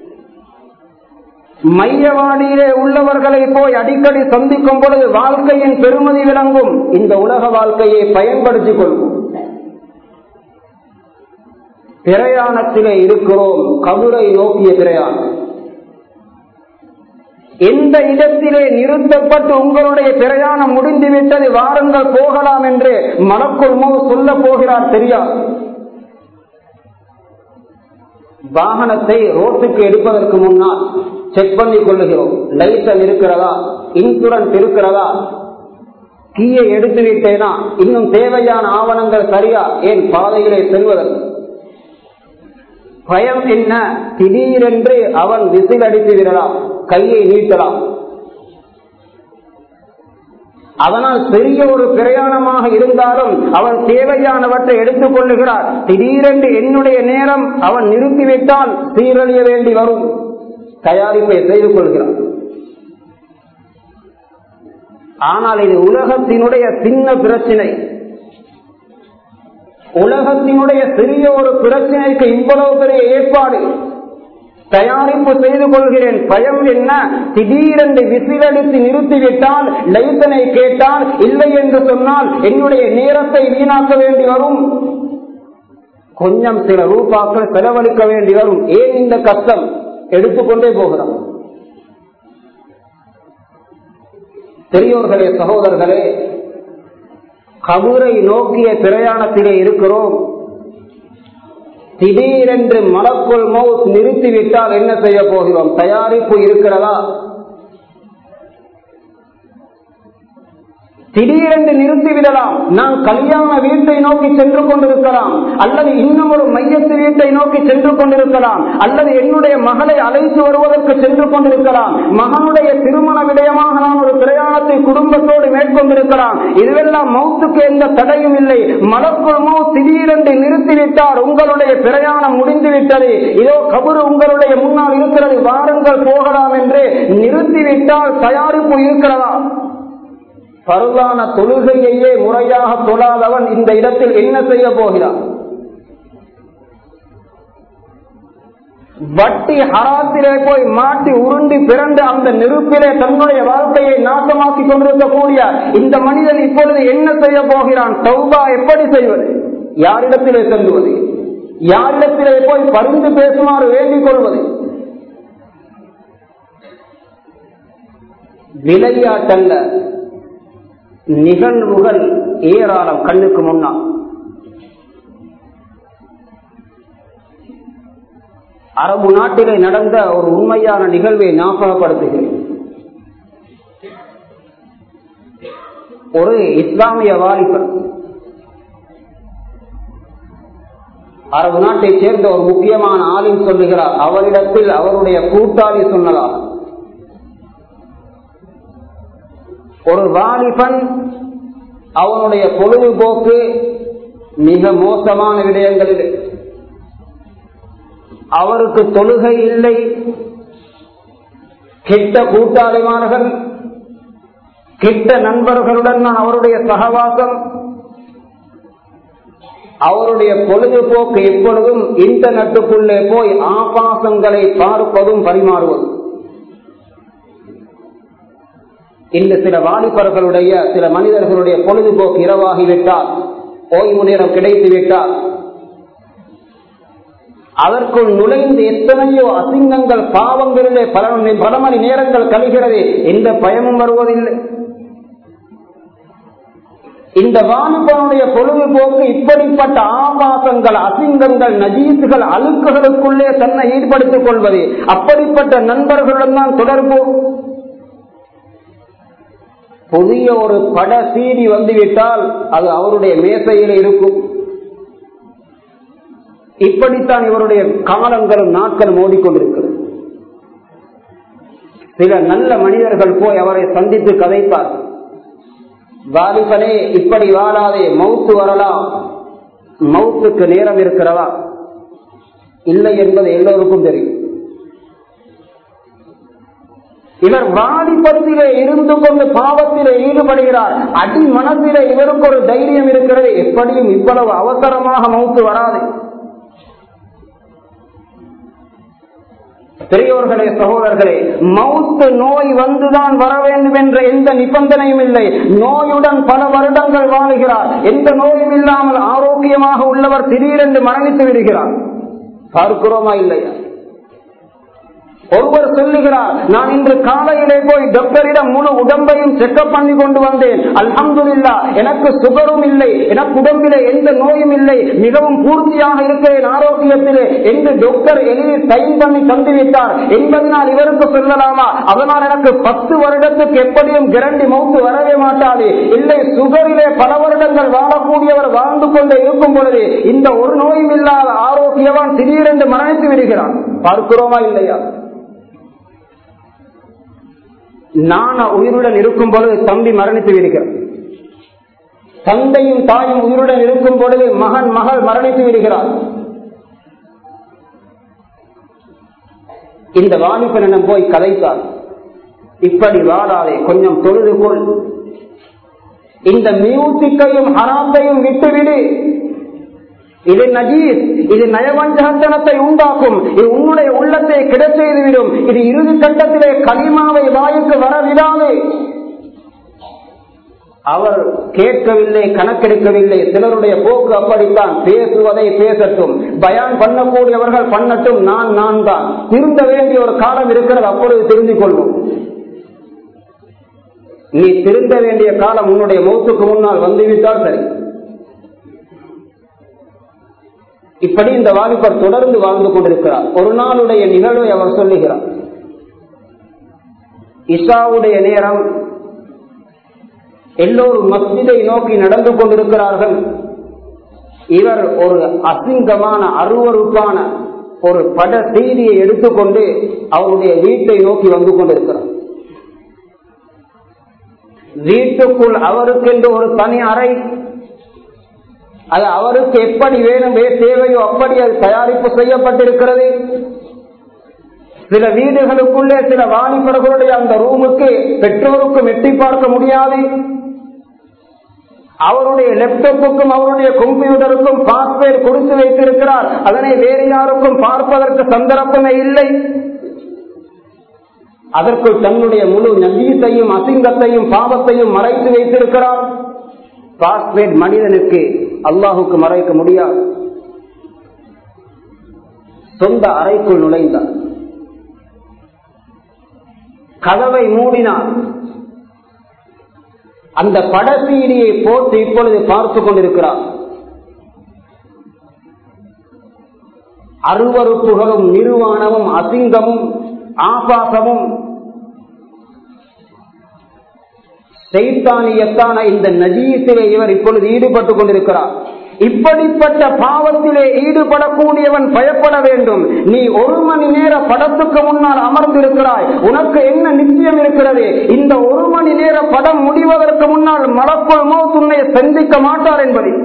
மையவாடியிலே உள்ளவர்களை போய் அடிக்கடி சந்திக்கும் பொழுது வாழ்க்கையின் பெருமதி விளங்கும் இந்த உலக வாழ்க்கையை பயன்படுத்திக் கொள்வோம் பிரயாணத்திலே இருக்கிறோம் கபுரை நோக்கிய பிரயாணம் எந்த இடத்திலே நிறுத்தப்பட்டு உங்களுடைய பிரயாணம் முடிந்துவிட்டது வாருங்கள் போகலாம் என்று மலக்குள் மோ சொல்ல போகிறார் தெரியாது வாகனத்தை ரோட்டுக்கு எடுப்பதற்கு முன்னால் செக் பண்ணி கொள்ளுகிறோம் லைசன் இருக்கிறதா இன்சூரன்ஸ் இருக்கிறதா கீயை எடுத்து விட்டேனா இன்னும் தேவையான ஆவணங்கள் சரியா ஏன் பாதையிலே செல்வதற்கு பயம் என்ன திடீரென்று அவன் விசில் அடித்து விடலாம் கையை நீட்டலாம் அதனால் பெரிய ஒரு பிரயாணமாக இருந்தாலும் அவன் தேவையானவற்றை எடுத்துக் கொள்ளுகிறார் திடீரென்று என்னுடைய நேரம் அவன் நிறுத்திவிட்டால் சீரழிய வேண்டி வரும் தயாரிப்பை செய்து கொள்கிறான் ஆனால் இது உலகத்தினுடைய சின்ன பிரச்சனை உலகத்தினுடைய சிறிய ஒரு பிரச்சனைக்கு இவ்வளவு பெரிய ஏற்பாடு தயாரிப்பு செய்து கொள்கிறேன் பயம் என்ன திடீரென்று விசிலடித்து நிறுத்திவிட்டால் லைசனை கேட்டால் இல்லை என்று சொன்னால் என்னுடைய நேரத்தை வீணாக்க வேண்டி வரும் கொஞ்சம் சில ரூபாக்கள் செலவழிக்க வேண்டி வரும் ஏன் இந்த கஷ்டம் எடுத்துக்கொண்டே போகிறோம் பெரியோர்களே சகோதரர்களே கபூரை நோக்கிய பிரயாணத்திலே இருக்கிறோம் திடீரென்று மலக்குள் மவுத் நிறுத்திவிட்டால் என்ன செய்ய போகிறோம் தயாரிப்பு இருக்கிறதா திடீரென்று நிறுத்திவிடலாம் நான் கல்யாண வீட்டை நோக்கி சென்று கொண்டிருக்கலாம் அல்லது இன்னும் ஒரு மையத்து வீட்டை நோக்கி சென்று கொண்டிருக்கலாம் அல்லது என்னுடைய மகளை அழைத்து வருவதற்கு சென்று கொண்டிருக்கலாம் மகனுடைய திருமண விடயமாக நான் ஒரு பிரயாணத்தை குடும்பத்தோடு மேற்கொண்டிருக்கலாம் இதுவெல்லாம் மௌத்துக்கு எந்த தடையும் இல்லை மலக்குள் மௌ திடீரென்று நிறுத்திவிட்டார் உங்களுடைய பிரயாணம் முடிந்துவிட்டது இதோ கபரு உங்களுடைய முன்னால் இருக்கிறது வாருங்கள் போகலாம் என்று நிறுத்திவிட்டால் தயாரிப்பு இருக்கிறதா பருவான தொழுகையையே முறையாக தொழாதவன் இந்த இடத்தில் என்ன செய்ய போகிறான் வட்டி ஹராத்திலே போய் மாட்டி உருண்டி பிறந்து அந்த நெருப்பிலே தன்னுடைய வாழ்க்கையை நாசமாக்கி கொண்டிருக்கக்கூடிய இந்த மனிதன் இப்பொழுது என்ன செய்ய போகிறான் சௌபா எப்படி செய்வது யாரிடத்திலே செல்லுவது யாரிடத்திலே போய் பரிந்து பேசுமாறு வேண்டிக் கொள்வது விளையாட்டல்ல நிகழ்வுகள் ஏராளம் கண்ணுக்கு முன்னால் அரபு நாட்டிலே நடந்த ஒரு உண்மையான நிகழ்வை ஞாபகப்படுத்துகிறேன் ஒரு இஸ்லாமிய வாலிபர் அரபு நாட்டை சேர்ந்த ஒரு முக்கியமான ஆளின் சொல்லுகிறார் அவரிடத்தில் அவருடைய கூட்டாளி சொன்னதாக ஒரு வாலிபன் அவனுடைய பொழுதுபோக்கு மிக மோசமான விடயங்களில் அவருக்கு தொழுகை இல்லை கெட்ட கூட்டாளிமார்கள் கெட்ட நண்பர்களுடன் நான் அவருடைய சகவாசம் அவருடைய பொழுதுபோக்கு எப்பொழுதும் இன்டர்நெட்டுக்குள்ளே போய் ஆபாசங்களை பார்ப்பதும் பரிமாறுவதும் இந்த சில வாலிபர்களுடைய சில மனிதர்களுடைய பொழுதுபோக்கு இரவாகிவிட்டால் ஓய்வு நேரம் கிடைத்து விட்டால் அதற்குள் நுழைந்து எத்தனையோ அசிங்கங்கள் பாவங்களிலே பல பல மணி நேரங்கள் கழிகிறது எந்த பயமும் வருவதில்லை இந்த வாலிபனுடைய பொழுதுபோக்கு இப்படிப்பட்ட ஆபாசங்கள் அசிங்கங்கள் நஜீசுகள் அழுக்குகளுக்குள்ளே தன்னை ஈடுபடுத்திக் கொள்வது அப்படிப்பட்ட நண்பர்களுடன் தான் தொடர்பு புதிய ஒரு பட சீடி வந்துவிட்டால் அது அவருடைய மேசையில் இருக்கும் இப்படித்தான் இவருடைய காலங்களும் நாட்களும் ஓடிக்கொண்டிருக்கிறது சில நல்ல மனிதர்கள் போய் அவரை சந்தித்து கதைத்தார் வாலிபனே இப்படி வாழாதே மவுத்து வரலாம் மவுத்துக்கு நேரம் இருக்கிறதா இல்லை என்பது எல்லோருக்கும் தெரியும் இவர் வாலிபத்திலே இருந்து கொண்டு பாவத்திலே ஈடுபடுகிறார் அடி மனத்திலே இவருக்கு ஒரு தைரியம் இருக்கிறது எப்படியும் இவ்வளவு அவசரமாக மௌத்து வராது பெரியோர்களே சகோதரர்களே மவுத்து நோய் வந்துதான் வர வேண்டும் என்ற எந்த நிபந்தனையும் இல்லை நோயுடன் பல வருடங்கள் வாழுகிறார் எந்த நோயும் இல்லாமல் ஆரோக்கியமாக உள்ளவர் திடீரென்று மரணித்து விடுகிறார் பார்க்கிறோமா இல்லையா ஒருவர் சொல்லுகிறார் நான் இன்று காலையிலே போய் டாக்டரிடம் முழு உடம்பையும் செக்கப் பண்ணி கொண்டு வந்தேன் அல்ஹம்துலில்லா எனக்கு சுகரும் இல்லை எனக்கு உடம்பிலே எந்த நோயும் இல்லை மிகவும் பூர்த்தியாக இருக்கிறேன் ஆரோக்கியத்திலே என்று டாக்டர் எளிதில் சைன் பண்ணி தந்துவிட்டார் என்பதனால் இவருக்கு சொல்லலாமா அதனால் எனக்கு பத்து வருடத்துக்கு எப்படியும் கிரண்டி மௌத்து வரவே மாட்டாது இல்லை சுகரிலே பல வருடங்கள் வாழக்கூடியவர் வாழ்ந்து கொண்டே இருக்கும் பொழுது இந்த ஒரு நோயும் இல்லாத ஆரோக்கியவான் திடீரென்று மரணித்து விடுகிறான் பார்க்கிறோமா இல்லையா நான் உயிருடன் இருக்கும் பொழுது தம்பி மரணித்து விடுகிறார் தந்தையும் தாயும் உயிருடன் இருக்கும் பொழுது மகன் மகள் மரணித்து விடுகிறார் இந்த வாலிபனிடம் போய் கதைத்தார் இப்படி வாழாதே கொஞ்சம் தொழுது கொள் இந்த மியூசிக்கையும் ஹராத்தையும் விட்டுவிடு இது நஜீஸ் இது நயவஞ்சகத்தனத்தை உண்டாக்கும் இது உன்னுடைய உள்ளத்தை கிட செய்துவிடும் இது இறுதி கட்டத்திலே களிமாவை வாயுக்கு வரவிடாது அவர் கேட்கவில்லை கணக்கெடுக்கவில்லை சிலருடைய போக்கு அப்படித்தான் பேசுவதை பேசட்டும் பயான் பண்ணக்கூடியவர்கள் பண்ணட்டும் நான் நான் தான் திருந்த வேண்டிய ஒரு காலம் இருக்கிறது அப்பொழுது திருந்திக் கொள்வோம் நீ திருந்த வேண்டிய காலம் உன்னுடைய மௌத்துக்கு முன்னால் வந்துவிட்டால் சரி இப்படி இந்த வாலிபர் தொடர்ந்து வாழ்ந்து கொண்டிருக்கிறார் ஒரு நாளுடைய நிகழ்வை அவர் சொல்லுகிறார் இஷாவுடைய நேரம் எல்லோரும் மஸ்ஜிதை நோக்கி நடந்து கொண்டிருக்கிறார்கள் இவர் ஒரு அசிங்கமான அருவறுப்பான ஒரு பட செய்தியை எடுத்துக்கொண்டு அவருடைய வீட்டை நோக்கி வந்து கொண்டிருக்கிறார் வீட்டுக்குள் அவருக்கென்று ஒரு தனி அறை அது அவருக்கு எப்படி வேணும் தேவையோ அப்படி அது தயாரிப்பு செய்யப்பட்டிருக்கிறது சில வீடுகளுக்குள்ளே சில வாலிபர்களுடைய அந்த ரூமுக்கு பெற்றோருக்கும் எட்டி பார்க்க முடியாது அவருடைய லேப்டாப்புக்கும் அவருடைய கம்ப்யூட்டருக்கும் பாஸ்வேர்ட் கொடுத்து வைத்திருக்கிறார் அதனை வேறு யாருக்கும் பார்ப்பதற்கு சந்தர்ப்பமே இல்லை அதற்குள் தன்னுடைய முழு நம்பீசையும் அசிங்கத்தையும் பாவத்தையும் மறைத்து வைத்திருக்கிறார் பாஸ்வேர்ட் மனிதனுக்கு அல்லாஹுக்கு மறைக்க முடியாது சொந்த அறைக்குள் நுழைந்தார் கதவை மூடினார் அந்த படசீடியை போட்டு இப்பொழுது பார்த்து கொண்டிருக்கிறார் அருவறுப்புகளும் நிர்வாணமும் அசிங்கமும் ஆபாசமும் செய்தானியத்தான இந்த நஜீசிலே இவர் இப்பொழுது ஈடுபட்டுக் கொண்டிருக்கிறார் இப்படிப்பட்ட பாவத்திலே ஈடுபடக்கூடியவன் பயப்பட வேண்டும் நீ ஒரு மணி நேர படத்துக்கு முன்னால் அமர்ந்திருக்கிறாய் உனக்கு என்ன நிச்சயம் இருக்கிறது இந்த ஒரு மணி நேர படம் முடிவதற்கு முன்னால் மலக்குள் மௌத் உன்னை சந்திக்க மாட்டார் என்பதை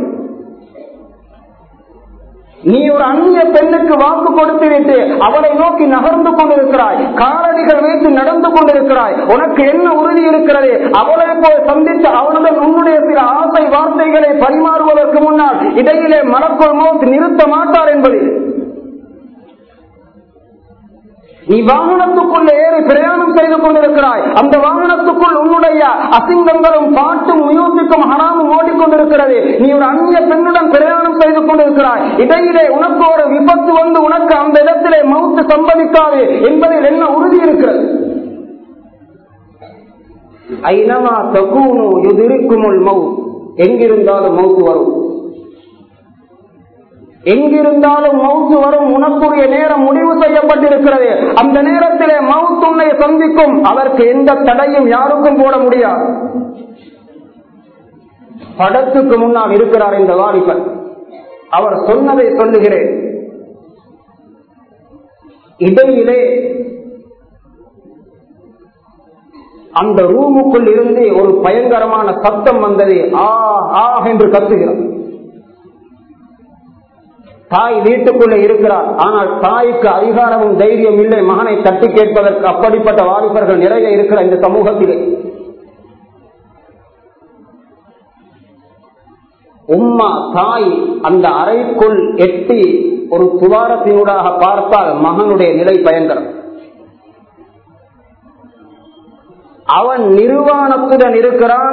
நீ ஒரு அந்நிய பெண்ணுக்கு வாக்கு கொடுத்து விட்டு அவளை நோக்கி நகர்ந்து கொண்டிருக்கிறாய் காலடிகள் வைத்து நடந்து கொண்டிருக்கிறாய் உனக்கு என்ன உறுதி இருக்கிறது அவளை போய் சந்தித்து அவளுடன் உன்னுடைய சில ஆசை வார்த்தைகளை பரிமாறுவதற்கு முன்னால் இடையிலே மலக்குள் மௌத் நிறுத்த மாட்டார் என்பது நீ வாகனத்துக்குள்ள ஏறி பிரயாணம் செய்து கொண்டிருக்கிறாய் அந்த வாகனத்துக்குள் உன்னுடைய அசிங்கங்களும் பாட்டும் மியூசிக்கும் ஹராமும் ஓடிக்கொண்டிருக்கிறது நீ ஒரு அந்நிய பெண்ணுடன் பிரயாணம் செய்து கொண்டிருக்கிறாய் இடையிலே உனக்கு ஒரு விபத்து வந்து உனக்கு அந்த இடத்திலே மவுத்து சம்பவிக்காது என்பதில் என்ன உறுதி இருக்கிறது ஐநமா தகூனு எதிர்க்குமுள் மவுத் எங்கிருந்தாலும் மவுத்து வரும் எங்கிருந்தாலும் மவுத்து வரும் உனக்குரிய நேரம் முடிவு செய்யப்பட்டிருக்கிறது அந்த நேரத்திலே மவுத் உன்னை சந்திக்கும் அதற்கு எந்த தடையும் யாருக்கும் போட முடியாது படத்துக்கு முன்னால் இருக்கிறார் இந்த வாலிபன் அவர் சொன்னதை சொல்லுகிறேன் இடையிலே அந்த ரூமுக்குள் இருந்து ஒரு பயங்கரமான சத்தம் வந்தது ஆ ஆ என்று கத்துகிறார் தாய் வீட்டுக்குள்ளே இருக்கிறார் ஆனால் தாய்க்கு அதிகாரமும் தைரியம் இல்லை மகனை தட்டி கேட்பதற்கு அப்படிப்பட்ட வாலிபர்கள் நிறைய இருக்கிற இந்த சமூகத்திலே உம்மா தாய் அந்த அறைக்குள் எட்டி ஒரு துவாரத்தினூடாக பார்த்தால் மகனுடைய நிலை பயங்கரம் அவன் நிர்வாணத்துடன் இருக்கிறான்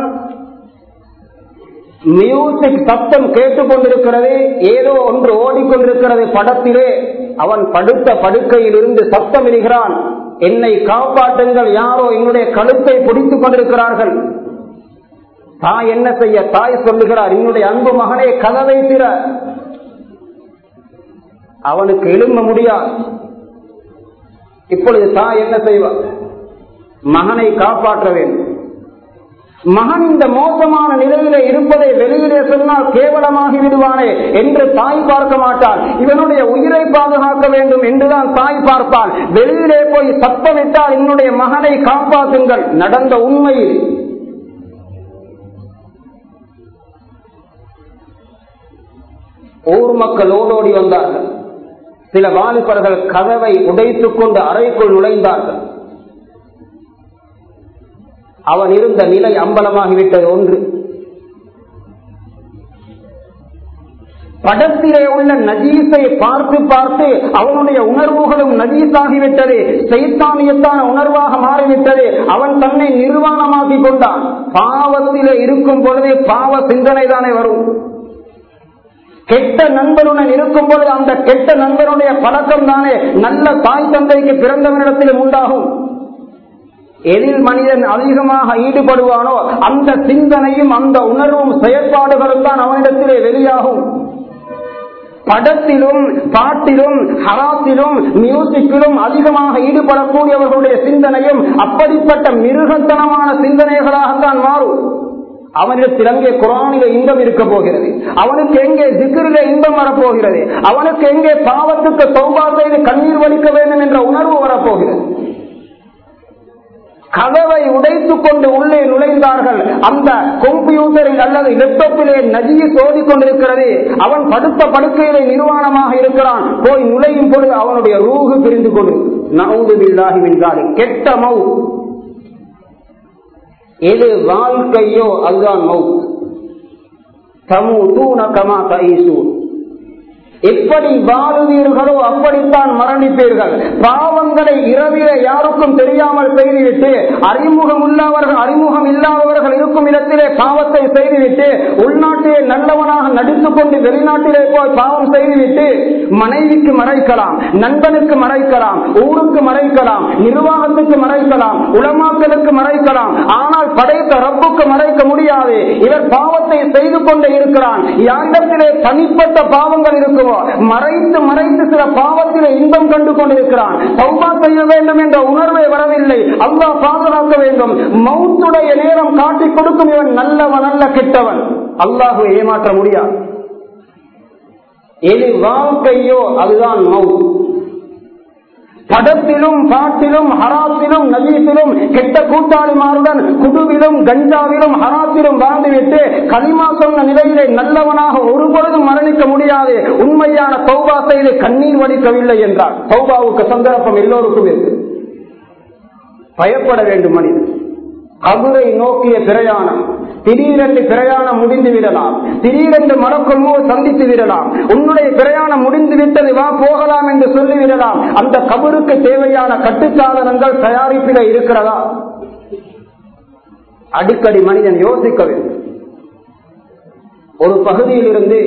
மியூசிக் சத்தம் கேட்டுக்கொண்டிருக்கிறது ஏதோ ஒன்று ஓடிக்கொண்டிருக்கிறது படத்திலே அவன் படுத்த படுக்கையில் இருந்து சத்தம் இடுகிறான் என்னை காப்பாற்றுங்கள் யாரோ என்னுடைய கழுத்தை பிடித்துக் கொண்டிருக்கிறார்கள் தாய் என்ன செய்ய தாய் சொல்லுகிறார் என்னுடைய அன்பு மகனே கதவை திற அவனுக்கு எழும்ப முடியாது இப்பொழுது தாய் என்ன செய்வார் மகனை காப்பாற்ற வேண்டும் மகன் இந்த மோசமான நிலையிலே இருப்பதை வெளியிலே சொன்னால் கேவலமாகி விடுவானே என்று தாய் பார்க்க மாட்டாள் இவனுடைய உயிரை பாதுகாக்க வேண்டும் என்றுதான் தாய் பார்ப்பாள் வெளியிலே போய் சத்தமிட்டால் என்னுடைய மகனை காப்பாற்றுங்கள் நடந்த உண்மையில் ஊர் மக்கள் ஓடோடி வந்தார்கள் சில வாலிபர்கள் கதவை உடைத்துக் கொண்டு அறைக்குள் நுழைந்தார்கள் அவன் இருந்த நிலை அம்பலமாகிவிட்டது ஒன்று படத்திலே உள்ள நஜீஸை பார்த்து பார்த்து அவனுடைய உணர்வுகளும் நஜீஸாகிவிட்டது சைத்தானியத்தான உணர்வாக மாறிவிட்டது அவன் தன்னை நிர்வாணமாக்கி கொண்டான் பாவத்திலே இருக்கும் பொழுதே பாவ சிந்தனை தானே வரும் கெட்ட நண்பனுடன் இருக்கும் பொழுது அந்த கெட்ட நண்பனுடைய பழக்கம் தானே நல்ல தாய் தந்தைக்கு பிறந்தவனிடத்திலும் உண்டாகும் எதில் மனிதன் அதிகமாக ஈடுபடுவானோ அந்த சிந்தனையும் அந்த உணர்வும் செயற்பாடுகளும் தான் அவனிடத்திலே வெளியாகும் படத்திலும் பாட்டிலும் ஹராத்திலும் மியூசிக்கிலும் அதிகமாக ஈடுபடக்கூடியவர்களுடைய சிந்தனையும் அப்படிப்பட்ட மிருகத்தனமான சிந்தனைகளாகத்தான் மாறும் அவனிடத்தில் அங்கே குரானில இன்பம் இருக்க போகிறது அவனுக்கு எங்கே திக்கிரில இன்பம் வரப்போகிறது அவனுக்கு எங்கே பாவத்துக்கு சௌபா செய்து கண்ணீர் வலிக்க வேண்டும் என்ற உணர்வு வரப்போகிறது கதவை உடைத்துக் கொண்டு உள்ளே நுழைந்தார்கள் அந்த கம்ப்யூட்டரில் அல்லது லேப்டாப்பிலே நதியை சோதி கொண்டிருக்கிறது அவன் படுத்த படுக்கையிலே நிர்வாணமாக இருக்கிறான் போய் நுழையும் பொழுது அவனுடைய ரூகு பிரிந்து கொண்டு நவுது பில்லாஹி மின்காலி கெட்ட மவு எது வாழ்க்கையோ அதுதான் மவுத் தமு தூண கமா தைசூன் எப்படி வாழுவீர்களோ அப்படித்தான் மரணிப்பீர்கள் பாவங்களை இரவிலே யாருக்கும் தெரியாமல் செய்துவிட்டு அறிமுகம் உள்ளவர்கள் அறிமுகம் இல்லாதவர்கள் இருக்கும் இடத்திலே பாவத்தை செய்துவிட்டு உள்நாட்டிலே நல்லவனாக நடித்துக் கொண்டு வெளிநாட்டிலே போய் பாவம் செய்துவிட்டு மனைவிக்கு மறைக்கலாம் நண்பனுக்கு மறைக்கலாம் ஊருக்கு மறைக்கலாம் நிர்வாகத்துக்கு மறைக்கலாம் உளமாக்களுக்கு மறைக்கலாம் ஆனால் படைத்த ரப்புக்கு மறைக்க முடியாது இவர் பாவத்தை செய்து கொண்டே இருக்கிறான் யாரிடத்திலே தனிப்பட்ட பாவங்கள் இருக்குமோ மறைத்து மறைத்து சில பாவத்திலே இன்பம் கண்டு கொண்டிருக்கிறான் சௌபா செய்ய வேண்டும் என்ற உணர்வே வரவில்லை அல்லாஹ் பாதுகாக்க வேண்டும் மௌத்துடைய நேரம் காட்டிக் கொடுக்கும் இவன் நல்லவன் அல்ல கெட்டவன் அல்லாஹுவை ஏமாற்ற முடியாது எது வாழ்க்கையோ அதுதான் மவுத் படத்திலும் பாட்டிலும் ஹராத்திலும் நஜீசிலும் கெட்ட கூட்டாளிமாருடன் குடுவிலும் கஞ்சாவிலும் ஹராத்திலும் வாழ்ந்துவிட்டு களிமா சொன்ன நிலையிலே நல்லவனாக ஒரு பொழுதும் மரணிக்க முடியாது உண்மையான சௌபா செய்து கண்ணீர் வடிக்கவில்லை என்றார் சௌபாவுக்கு சந்தர்ப்பம் எல்லோருக்கும் இருக்கு பயப்பட வேண்டும் மனிதன் கபரை நோக்கிய பிரயாணம் திடீரென்று பிரயாணம் முடிந்து விடலாம் திடீரென்று மலக்குமோ சந்தித்து விடலாம் உன்னுடைய பிரயாணம் முடிந்து விட்டது வா போகலாம் என்று சொல்லிவிடலாம் அந்த கபருக்கு தேவையான கட்டுச்சாதனங்கள் தயாரிப்பில இருக்கிறதா அடிக்கடி மனிதன் யோசிக்க வேண்டும் ஒரு பகுதியில் இருந்து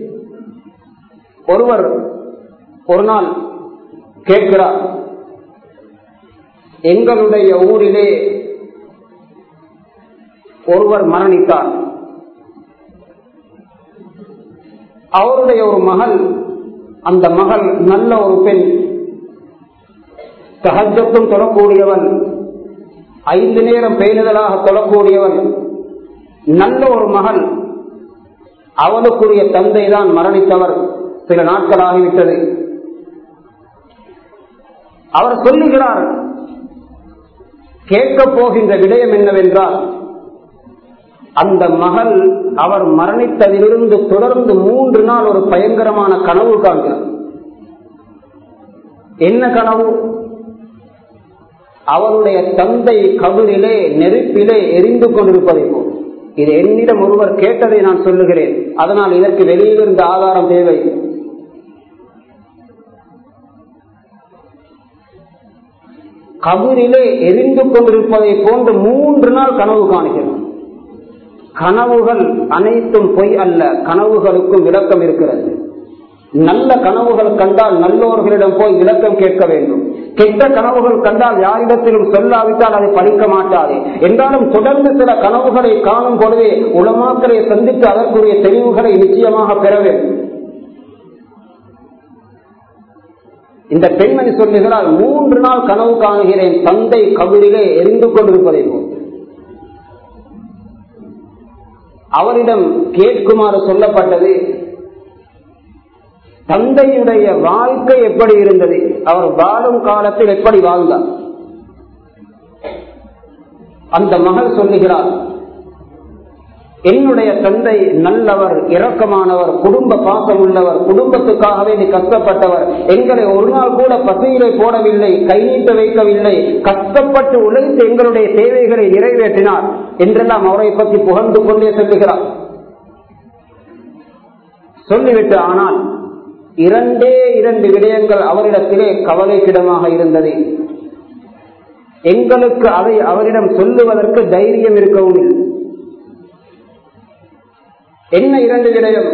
ஒருவர் ஒரு நாள் கேட்கிறார் எங்களுடைய ஊரிலே ஒருவர் மரணித்தார் அவருடைய ஒரு மகள் அந்த மகள் நல்ல ஒரு பெண் சகஜத்தும் தொழக்கூடியவன் ஐந்து நேரம் பேணுதலாக தொழக்கூடியவன் நல்ல ஒரு மகள் அவனுக்குரிய தந்தை தான் மரணித்தவர் சில நாட்கள் ஆகிவிட்டது அவர் சொல்லுகிறார் கேட்கப் போகின்ற விடயம் என்னவென்றால் அந்த மகள் அவர் மரணித்ததிலிருந்து தொடர்ந்து மூன்று நாள் ஒரு பயங்கரமான கனவு காண்கிறார் என்ன கனவு அவருடைய தந்தை கபரிலே நெருப்பிலே எரிந்து கொண்டிருப்பதை போல் இது என்னிடம் ஒருவர் கேட்டதை நான் சொல்லுகிறேன் அதனால் இதற்கு வெளியிலிருந்த ஆதாரம் தேவை கபரிலே எரிந்து கொண்டிருப்பதை போன்று மூன்று நாள் கனவு காணுகிறோம் கனவுகள் அனைத்தும் பொய் அல்ல கனவுகளுக்கும் விளக்கம் இருக்கிறது நல்ல கனவுகள் கண்டால் நல்லோர்களிடம் போய் விளக்கம் கேட்க வேண்டும் கெட்ட கனவுகள் கண்டால் யாரிடத்திலும் சொல்லாவிட்டால் அதை படிக்க மாட்டாது என்றாலும் தொடர்ந்து சில கனவுகளை காணும் பொழுதே உலமாக்களை சந்தித்து அதற்குரிய தெளிவுகளை நிச்சயமாக பெற வேண்டும் இந்த பெண்மணி சொல்லுகிறால் மூன்று நாள் கனவு காணுகிறேன் தந்தை கபிரிலே எரிந்து கொண்டிருப்பதை போல் அவரிடம் கேட்குமாறு சொல்லப்பட்டது தந்தையுடைய வாழ்க்கை எப்படி இருந்தது அவர் வாழும் காலத்தில் எப்படி வாழ்ந்தார் அந்த மகள் சொல்லுகிறார் என்னுடைய தந்தை நல்லவர் இரக்கமானவர் குடும்ப பாசம் உள்ளவர் குடும்பத்துக்காக வேண்டி கஷ்டப்பட்டவர் எங்களை ஒரு நாள் கூட பசியிலே போடவில்லை கை நீட்ட வைக்கவில்லை கஷ்டப்பட்டு உழைத்து எங்களுடைய தேவைகளை நிறைவேற்றினார் என்றெல்லாம் அவரை பற்றி புகழ்ந்து கொண்டே சொல்லுகிறார் சொல்லிவிட்டு ஆனால் இரண்டே இரண்டு விடயங்கள் அவரிடத்திலே கவலைக்கிடமாக இருந்தது எங்களுக்கு அதை அவரிடம் சொல்லுவதற்கு தைரியம் இருக்கவும் இல்லை என்ன இரண்டு விடயம்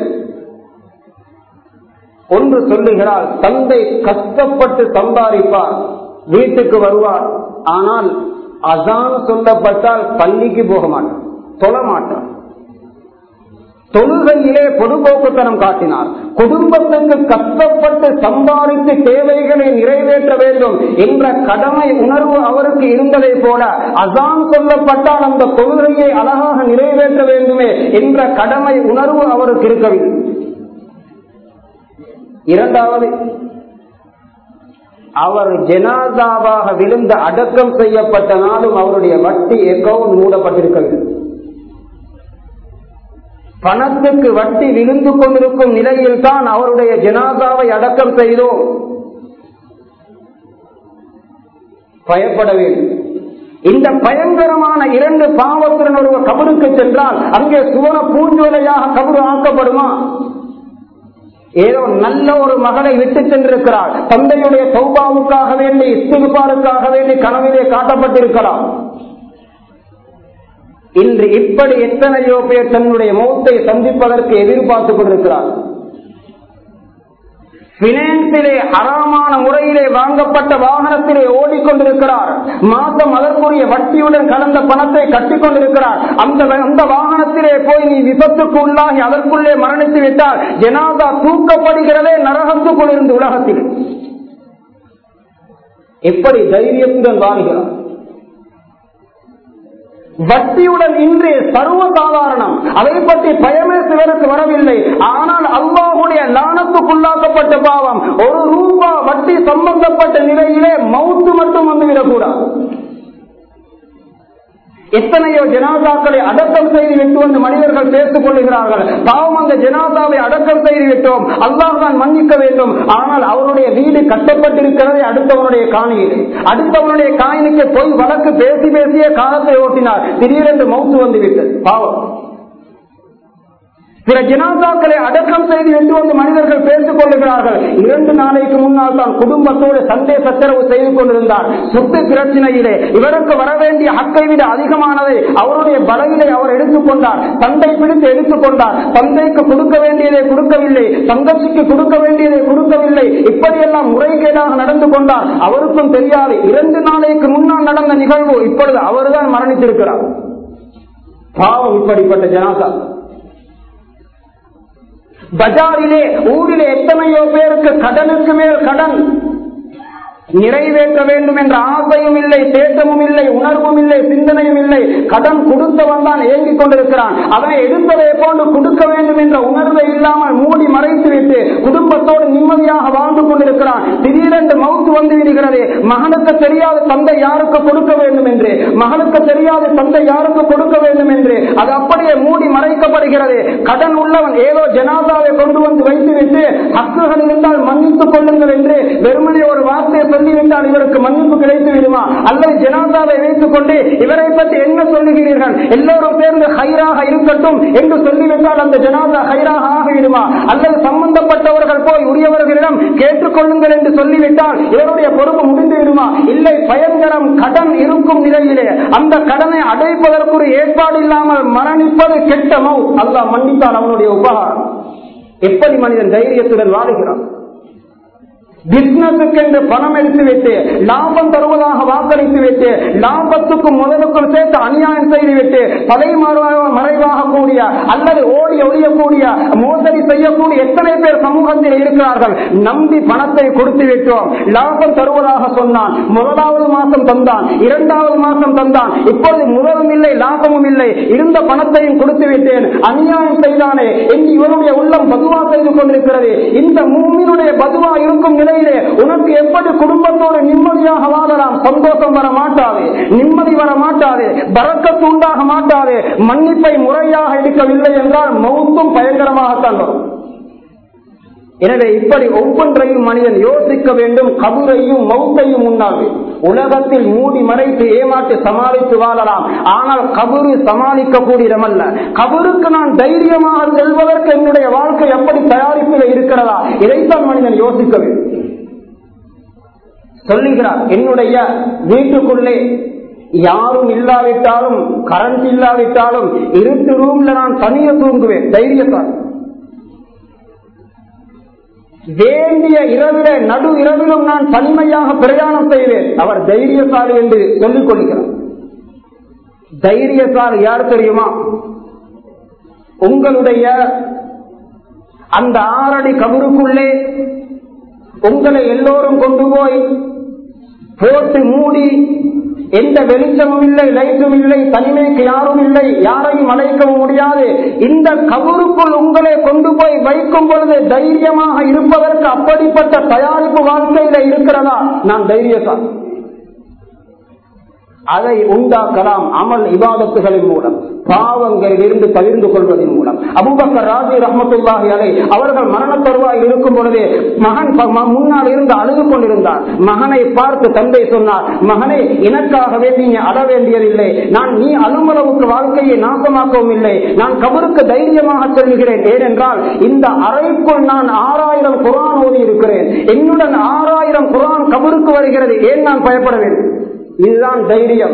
ஒன்று சொல்லுகிறார் தந்தை கஷ்டப்பட்டு சம்பாதிப்பார் வீட்டுக்கு வருவார் ஆனால் அதான் சொல்லப்பட்டால் பள்ளிக்கு போக மாட்டார் தொழ மாட்டார் தொழுகையிலே பொதுபோக்குத்தனம் காட்டினார் குடும்பத்துக்கு கஷ்டப்பட்டு சம்பாதித்து தேவைகளை நிறைவேற்ற வேண்டும் என்ற கடமை உணர்வு அவருக்கு இருந்ததை போல அசான் சொல்லப்பட்டால் அந்த தொழுகையை அழகாக நிறைவேற்ற வேண்டுமே என்ற கடமை உணர்வு அவருக்கு இருக்கவில்லை இரண்டாவது அவர் ஜனாதாவாக விழுந்து அடக்கம் செய்யப்பட்ட நாளும் அவருடைய வட்டி அக்கவுண்ட் மூடப்பட்டிருக்கவில்லை பணத்துக்கு வட்டி விழுந்து கொண்டிருக்கும் நிலையில் தான் அவருடைய ஜனாதாவை அடக்கம் செய்தோம் பயப்பட வேண்டும் இந்த பயங்கரமான இரண்டு பாவத்துடன் ஒருவர் கபருக்கு சென்றால் அங்கே சுவன பூஞ்சோலையாக கபரு ஆக்கப்படுமா ஏதோ நல்ல ஒரு மகளை விட்டு சென்றிருக்கிறார் தந்தையுடைய சௌபாவுக்காக வேண்டி இஸ்திகுபாருக்காக வேண்டி கனவிலே காட்டப்பட்டிருக்கலாம் இன்று இப்படி எத்தனையோ பேர் தன்னுடைய மௌத்தை சந்திப்பதற்கு எதிர்பார்த்துக் கொண்டிருக்கிறார் பினான்சிலே அறமான முறையிலே வாங்கப்பட்ட வாகனத்திலே ஓடிக்கொண்டிருக்கிறார் மாதம் அதற்குரிய வட்டியுடன் கலந்த பணத்தை கட்டிக் கொண்டிருக்கிறார் அந்த அந்த வாகனத்திலே போய் நீ விபத்துக்கு உள்ளாகி அதற்குள்ளே மரணித்து விட்டால் ஜனாதா தூக்கப்படுகிறதே நரகத்துக்குள் இருந்து உலகத்தில் எப்படி தைரியத்துடன் வாழ்கிறார் வட்டியுடன் இன்று சர்வ சாதாரணம் அதை பற்றி பயமே சிலருக்கு வரவில்லை ஆனால் அல்லாஹுடைய லானத்துக்குள்ளாக்கப்பட்ட பாவம் ஒரு ரூபா வட்டி சம்பந்தப்பட்ட நிலையிலே மவுத்து மட்டும் வந்துவிடக்கூடாது எத்தனையோ ஜனாதாக்களை அடக்கம் செய்து விட்டு வந்து மனிதர்கள் பேசிக் கொள்ளுகிறார்கள் பாவம் அந்த ஜனாதாவை அடக்கம் செய்து விட்டோம் அல்லாஹ் தான் மன்னிக்க வேண்டும் ஆனால் அவருடைய வீடு கட்டப்பட்டிருக்கிறதே அடுத்தவனுடைய காணியிலே அடுத்தவனுடைய காயினுக்கு போய் வழக்கு பேசி பேசிய காலத்தை ஓட்டினார் திடீரென்று மௌத்து வந்து விட்டது பாவம் சில ஜனாதாக்களை அடக்கம் செய்து விட்டு வந்து மனிதர்கள் பேசிக் கொள்ளுகிறார்கள் இரண்டு நாளைக்கு முன்னால் தான் குடும்பத்தோடு சண்டை சச்சரவு செய்து கொண்டிருந்தார் சொத்து பிரச்சனையிலே இவருக்கு வர வேண்டிய ஹக்கை விட அதிகமானதை அவருடைய பலவிலை அவர் எடுத்துக்கொண்டார் தந்தை பிடித்து எடுத்துக்கொண்டார் தந்தைக்கு கொடுக்க வேண்டியதை கொடுக்கவில்லை தங்கச்சிக்கு கொடுக்க வேண்டியதை கொடுக்கவில்லை இப்படியெல்லாம் முறைகேடாக நடந்து கொண்டார் அவருக்கும் தெரியாது இரண்டு நாளைக்கு முன்னால் நடந்த நிகழ்வு இப்பொழுது அவர்தான் மரணித்திருக்கிறார் பாவம் இப்படிப்பட்ட ஜனாதா பஜாரிலே ஊரிலே எத்தனையோ பேருக்கு கடனுக்கு மேல் கடன் நிறைவேற்ற வேண்டும் என்ற ஆசையும் இல்லை தேட்டமும் இல்லை உணர்வும் இல்லை சிந்தனையும் இல்லை கடன் கொடுத்தவன் தான் ஏங்கிக் கொண்டிருக்கிறான் அதனை எடுத்ததை போன்று கொடுக்க வேண்டும் என்ற உணர்வை இல்லாமல் மூடி மறைத்து விட்டு குடும்பத்தோடு நிம்மதியாக வாழ்ந்து கொண்டிருக்கிறான் திடீரென்று மவுத்து வந்து விடுகிறது மகனுக்கு தெரியாத தந்தை யாருக்கு கொடுக்க வேண்டும் என்று மகனுக்கு தெரியாத தந்தை யாருக்கு கொடுக்க வேண்டும் என்று அது அப்படி அப்படியே மூடி மறைக்கப்படுகிறது கடன் உள்ளவன் ஏதோ ஜனாதாவை கொண்டு வந்து வைத்துவிட்டு ஹக்குகள் இருந்தால் மன்னித்துக் கொள்ளுங்கள் என்று வெறுமனே ஒரு வார்த்தையை சொல்லிவிட்டால் இவருக்கு மன்னிப்பு கிடைத்து விடுமா அல்லது ஜனாதாவை வைத்துக் கொண்டு இவரை பற்றி என்ன சொல்லுகிறீர்கள் எல்லோரும் சேர்ந்து ஹைராக இருக்கட்டும் என்று சொல்லிவிட்டால் அந்த ஜனாதா ஹைராக ஆகிவிடுமா அல்லது சம்பந்தப்பட்டவர்கள் போய் உரியவர்களிடம் கேட்டுக்கொள்ளுங்கள் என்று சொல்லிவிட்டால் இவருடைய பொறுப்பு முடிந்து விடுமா இல்லை பயங்கரம் கடன் இருக்கும் நிலையிலே அந்த கடனை அடைப்பதற்கு ஒரு ஏற்பாடு இல்லாமல் மரணிப்பது கெட்ட மௌ அல்லாஹ் மன்னித்தால் அவனுடைய உபகாரம் எப்படி மனிதன் தைரியத்துடன் வாழுகிறான் பிசினஸுக்கு என்று பணம் எடுத்து விட்டு லாபம் தருவதாக வாக்களித்து விட்டு லாபத்துக்கும் முதலுக்கும் சேர்த்து அநியாயம் செய்து விட்டு தலை மறைவாக கூடிய அல்லது ஓடி ஒழியக்கூடிய மோசடி செய்யக்கூடிய எத்தனை பேர் சமூகத்தில் இருக்கிறார்கள் நம்பி பணத்தை கொடுத்து விட்டோம் லாபம் தருவதாக சொன்னான் முதலாவது மாசம் தந்தான் இரண்டாவது மாசம் தந்தான் இப்பொழுது முதலும் இல்லை லாபமும் இல்லை இருந்த பணத்தையும் கொடுத்து விட்டேன் அநியாயம் செய்தானே என்று இவருடைய உள்ளம் பதுவா செய்து கொண்டிருக்கிறது இந்த மூமினுடைய பதுவா இருக்கும் நிலையிலே உனக்கு எப்படி குடும்பத்தோடு நிம்மதியாக வாழலாம் சந்தோஷம் வர மாட்டாது நிம்மதி வர மாட்டாது பறக்கத்து உண்டாக மாட்டாது மன்னிப்பை முறையாக எடுக்கவில்லை என்றால் மௌத்தும் பயங்கரமாகத்தான் வரும் எனவே இப்படி ஒவ்வொன்றையும் மனிதன் யோசிக்க வேண்டும் கபுரையும் மௌத்தையும் உண்ணாது உலகத்தில் மூடி மறைத்து ஏமாற்றி சமாளித்து வாழலாம் ஆனால் கபுரு சமாளிக்கக்கூடிய இடமல்ல கபருக்கு நான் தைரியமாக செல்வதற்கு என்னுடைய வாழ்க்கை எப்படி தயாரிப்பில் இருக்கிறதா இதைத்தான் மனிதன் யோசிக்க வேண்டும் சொல்லுகிறார் என்னுடைய வீட்டுக்குள்ளே யாரும் இல்லாவிட்டாலும் கரண்ட் இல்லாவிட்டாலும் இருட்டு ரூம்ல நான் தனிய தூங்குவேன் தைரியத்தான் வேண்டிய இரவில நடு இரவிலும் நான் தனிமையாக பிரயாணம் செய்வேன் அவர் தைரியசாலி என்று சொல்லிக் கொள்கிறார் தைரியசாலி யார் தெரியுமா உங்களுடைய அந்த ஆறடி கபருக்குள்ளே உங்களை எல்லோரும் கொண்டு போய் போட்டு மூடி எந்த வெளிச்சமும் இல்லை லைட்டும் இல்லை தனிமைக்கு யாரும் இல்லை யாரையும் அழைக்கவும் முடியாது இந்த கபருக்குள் உங்களை கொண்டு போய் வைக்கும் பொழுது தைரியமாக இருப்பதற்கு அப்படிப்பட்ட தயாரிப்பு வாழ்க்கையில இருக்கிறதா நான் தைரியத்தான் அதை உண்டாக்கலாம் அமல் இபாதத்துகளின் மூலம் பாவங்களில் இருந்து தவிர்ந்து கொள்வதன் மூலம் அபுபக்கர் ராஜி ரஹமத்துல்லாஹி அலை அவர்கள் மரண தருவாயில் இருக்கும் பொழுது மகன் முன்னால் இருந்து அழுது கொண்டிருந்தார் மகனை பார்த்து தந்தை சொன்னார் மகனே எனக்காக வேண்டி நீ அழ வேண்டியதில்லை நான் நீ அலுமளவுக்கு வாழ்க்கையை நாசமாக்கவும் இல்லை நான் கபருக்கு தைரியமாக சொல்லுகிறேன் ஏனென்றால் இந்த அறைக்குள் நான் ஆறாயிரம் குரான் ஓதி இருக்கிறேன் என்னுடன் ஆறாயிரம் குரான் கபருக்கு வருகிறது ஏன் நான் பயப்பட வேண்டும் இதுதான் தைரியம்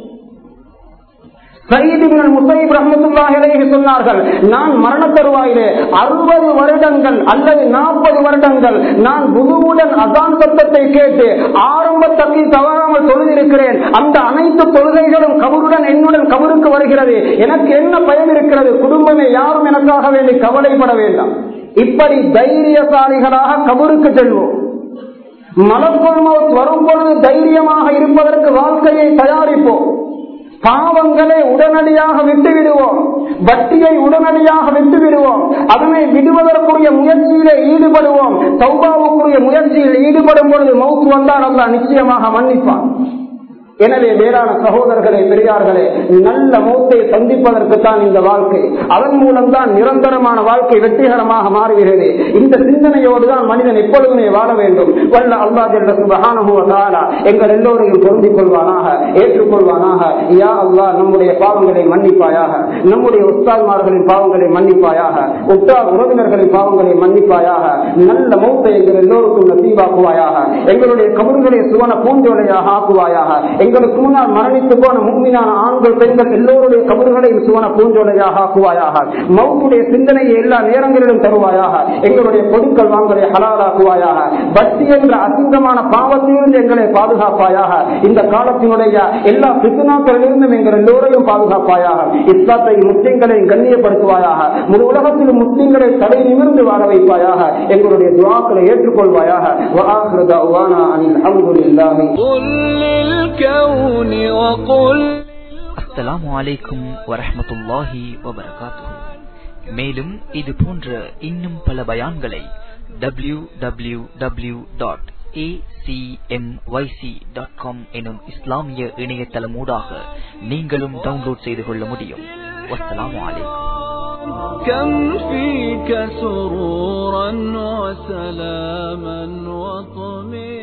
சொன்னார்கள் நான் மரண தருவாயிலே அறுபது வருடங்கள் அல்லது நாற்பது வருடங்கள் நான் குருவுடன் அசான் சத்தத்தை கேட்டு ஆரம்ப தள்ளி தவறாமல் தொழுதிருக்கிறேன் அந்த அனைத்து தொழுகைகளும் கபருடன் என்னுடன் கபருக்கு வருகிறது எனக்கு என்ன பயம் இருக்கிறது குடும்பமே யாரும் எனக்காக வேண்டி கவலைப்பட வேண்டாம் இப்படி தைரியசாலிகளாக கபருக்கு செல்வோம் மலக்குள் வரும் பொழுது தைரியமாக இருப்பதற்கு வாழ்க்கையை தயாரிப்போம் பாவங்களை உடனடியாக விட்டு விடுவோம் வட்டியை உடனடியாக விட்டு விடுவோம் அதனை விடுவதற்குரிய முயற்சியிலே ஈடுபடுவோம் சௌபாவுக்குரிய முயற்சியில் ஈடுபடும் பொழுது மவுத்து வந்தால் அல்ல நிச்சயமாக மன்னிப்பான் எனவே வேளாண் சகோதரர்களே பெரியார்களே நல்ல மூத்தை சந்திப்பதற்கு தான் இந்த வாழ்க்கை அதன் மூலம் தான் நிரந்தரமான வாழ்க்கை வெற்றிகரமாக மாறுகிறது இந்த சிந்தனையோடு தான் மனிதன் எப்பொழுதுமே வாழ வேண்டும் வல்ல அல்லா எங்கள் எல்லோரையும் பொருந்திக் கொள்வானாக ஏற்றுக்கொள்வானாக யா அல்லா நம்முடைய பாவங்களை மன்னிப்பாயாக நம்முடைய உஸ்தான்மார்களின் பாவங்களை மன்னிப்பாயாக உற்றார் உறவினர்களின் பாவங்களை மன்னிப்பாயாக நல்ல மூத்தை எங்கள் எல்லோருக்கும் நசீவாக்குவாயாக எங்களுடைய கபர்களை சுவன பூஞ்சோலையாக ஆக்குவாயாக எங்களுக்கு முன்னால் மரணித்து போன முன்மினான ஆண்கள் பெண்கள் எல்லோருடைய கபர்களையும் சுவன பூஞ்சோலையாக ஆக்குவாயாக மவுத்துடைய சிந்தனையை எல்லா நேரங்களிலும் தருவாயாக எங்களுடைய பொருட்கள் வாங்கலை ஹலாலாக்குவாயாக பக்தி என்ற அசிங்கமான பாவத்திலிருந்து எங்களை பாதுகாப்பாயாக இந்த காலத்தினுடைய எல்லா பிசுனாக்களிலிருந்தும் எங்கள் எல்லோரையும் பாதுகாப்பாயாக இஸ்லாத்தை முஸ்லிம்களையும் கண்ணியப்படுத்துவாயாக முழு உலகத்திலும் முஸ்லிம்களை தடை நிமிர்ந்து வாழ வைப்பாயாக எங்களுடைய துவாக்களை ஏற்றுக்கொள்வாயாக الكون وقل அஸ்ஸலாமு அலைக்கும் வரஹ்மத்துல்லாஹி வபரகாத்துஹு மேலும் இது போன்ற இன்னும் பல பயான்களை டபிள்யூ டபிள்யூ டபிள்யூ டாட் எனும் இஸ்லாமிய இணையதளமூடாக நீங்களும் டவுன்லோட் செய்து கொள்ள முடியும் வஸ்ஸலாமு அலைக்கும் كم فيك سرورا وسلاما وطمئنا